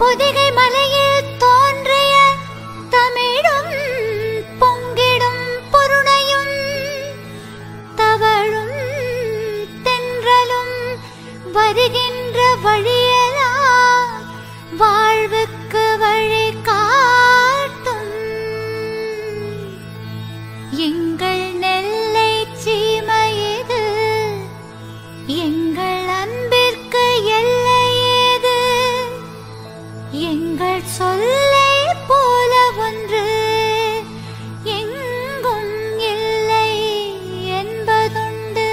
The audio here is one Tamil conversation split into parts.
பொதிகை மலையில் தோன்றிய தமிழும் பொங்கிடும் பொருணையும் தவழும் தென்றலும் வருகின்ற வழியெல்லாம் வாழ்வுக்கு வழி காட்டும் எங்கள் நெல்லை சீமையது எங்கள் அன்பிற்கு எல்லை ஏது எங்கள் சொல்லை போல ஒன்று எங்கும் இல்லை என்பதுண்டு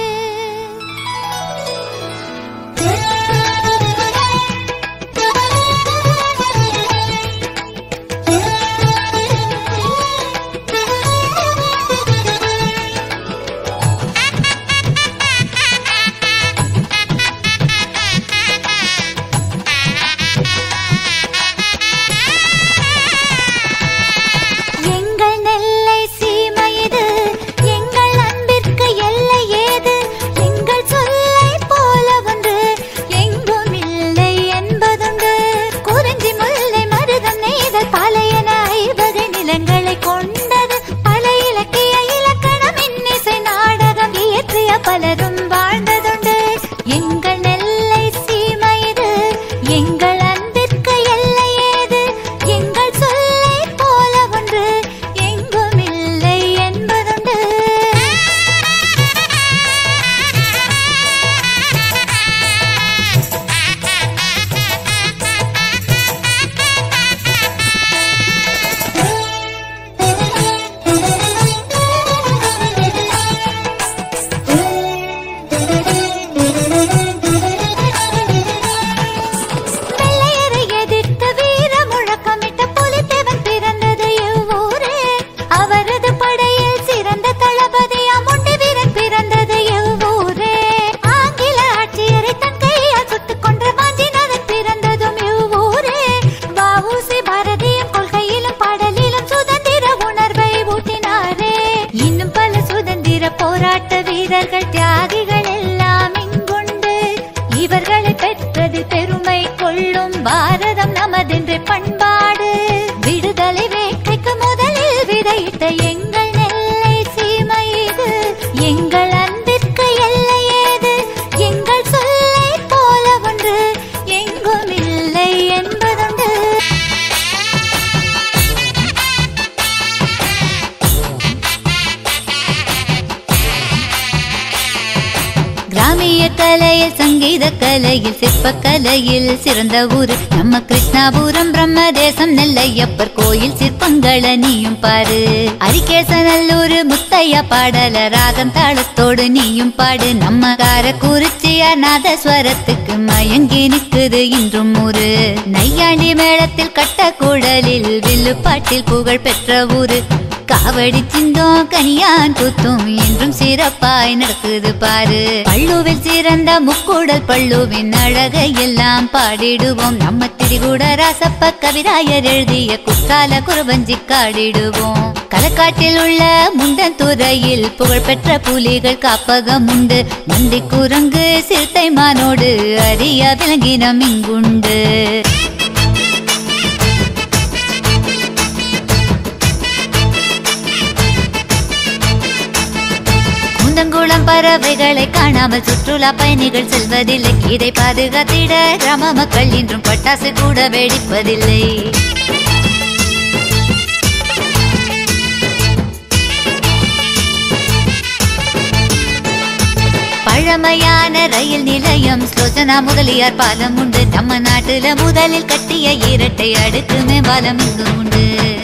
எங்கள் நெல்லை சீமை இது எங்கள் அன்பிற்கு எல்லை ஏது எங்கள் சொல்லை போல ஒன்று எங்கும் இல்லை என்பதுண்டு குறிஞ்சி முல்லை மருதம் நெய்தல் பழையன ஐவகை நிலங்களை கொண்டது பல இலக்கிய இலக்கணம் இன்னிசை நாடகம் இயற்றிய பலரும் வாழ்ந்ததுண்டு எங்கள் நெல்லை சீமை இது எங்கள் அன்பிற்கு எல்லை ஏது எங்கள் சொல்லை போல ஒன்று எங்கும் இல்லை என்பதுண்டு வெள்ளையரை எதிர்த்து வீர முழக்கமிட்ட புலித்தேவன் பிறந்தது இவ்வூரே அவரது படையில் சிறந்த தளபதி அமுண்டி வீரன் பிறந்தது இவ்வூரே ஆங்கில ஆட்சியரை தன் கையால் சுட்டுக் கொன்ற வாஞ்சிநாதன் பிறந்ததும் இவ்வூரே வஉசி பாரதியின் கொள்கையிலும் பாடலிலும் சுதந்திர உணர்வை ஊட்டினாரே இன்னும் பல சுதந்திர போராட்ட வீரர்கள் தியாகிகள் எல்லாம் இங்குண்டு இவர்களை பெற்றது பெருமை கொள்ளும் பாரதம் நமதென்று பண்பாடு விடுதலை வேட்கைக்கு முதலில் விதையிட்ட எங்கள் நெல்லை சீமை இது எங்கள் அன்பிற்கு எல்லை ஏது எங்கள் சொல்லை போல ஒன்று எங்கும் இல்லை என்பதுண்டு கிராமிய கலையில் சங்கீத கலையில் சிற்ப கலையில் சிறந்த ஊரு நம்ம கிருஷ்ணாபுரம் பிரம்மதேசம் நெல்லையப்பர் கோயில் சிற்பங்களை நீயும் பாரு அரிகேசநல்லூர் முத்தையா பாடல ராகம் தாளத்தோடு நீயும் பாடு நம்ம காரக்குறிச்சியா நாதஸ்வரத்துக்கு மயங்கி நிக்குது இன்றும் ஊரு நையாண்டி மேளத்தில் கட்ட குழலில் வில்லு பாட்டில் புகழ் பெற்ற ஊரு காவடி சிந்தோம் கனியான் கூத்தும் என்றும் சிறப்பாய் நடக்குது பாரு பள்ளுவில் சிறந்த முக்கூடல் பள்ளுவின் அழகை எல்லாம் பாடிடுவோம் நம்ம திரிகூட ராசப்ப கவிராயர் எழுதிய குற்றால குருவஞ்சி காடிடுவோம் களக்காட்டில் உள்ள முண்டன் துறையில் புகழ்பெற்ற புலிகள் காப்பகம் உண்டு நந்தி குரங்கு சிறுத்தை மானோடு அரிய விலங்கினம் இங்குண்டு குந்தங்குளம் பறவைகளை காணாமல் சுற்றுலா பயணிகள் செல்வதில்லை இதை பாதுகாத்திட கிராம மக்கள் இன்றும் பட்டாசு கூட வெடிப்பதில்லை பழமையான ரயில் நிலையம் ஸ்லோசனா முதலியார் பாலம் உண்டு நம்ம நாட்டுல முதலில் கட்டிய இரட்டை அடுக்கு மேம்பாலம் இங்கு உண்டு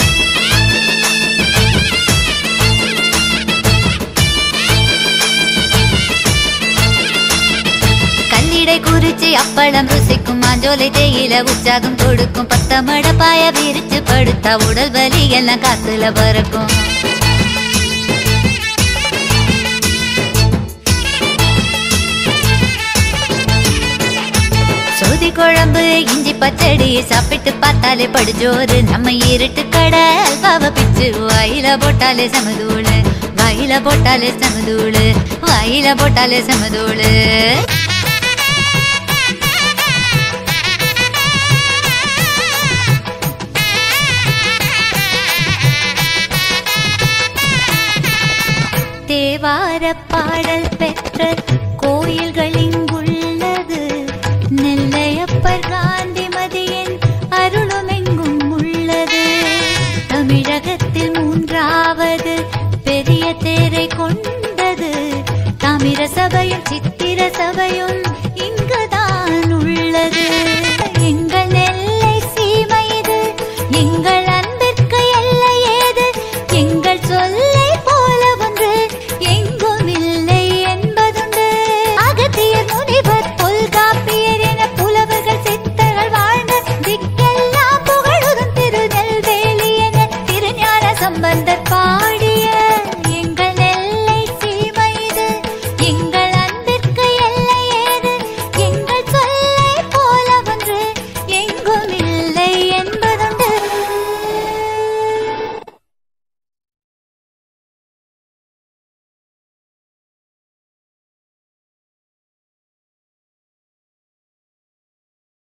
கல்லிடை குறிச்சி அப்பளம் ருசிக்கும் மாஞ்சோலை தேயில உற்சாகம் கொடுக்கும் பத்தமட பாய விரிச்சு படுத்தா உடல் வலி எல்லாம் காத்துல பறக்கும் சோதி குழம்பு இஞ்சி பச்சடி சாப்பிட்டு பார்த்தாலே படுஜோறு நம்ம இருட்டு கடை அல்வாவை பிச்சு வாயில போட்டாலே சமதூளு வாயில போட்டாலே சமதூளு வாயில போட்டாலே சமதூளு தேவார பாடல் பெற்ற கோயில்கள் இங்குள்ளது நெல்லையப்பர் காந்திமதியின் அருளுமெங்கும் உள்ளது தமிழகத்தில் மூன்றாவது பெரிய தேரை கொண்டது தாமிர சபையும் சித்திர சபையும் இங்குதான் உள்ளது எங்கள் நெல்லை சீமை இது எங்கள் அன்பிற்கு எல்லை ஏது எங்கள் சொல்லை போல ஒன்று எங்கும் இல்லை என்பதுண்டு அகத்தியர் முனிவர் தொல்காப்பியர் என புலவர்கள் சித்தர்கள் வாழ்ந்த திக்கெல்லாம் புகழுதும் திருநெல்வேலி என திருஞான சம்பந்தர் பாடிய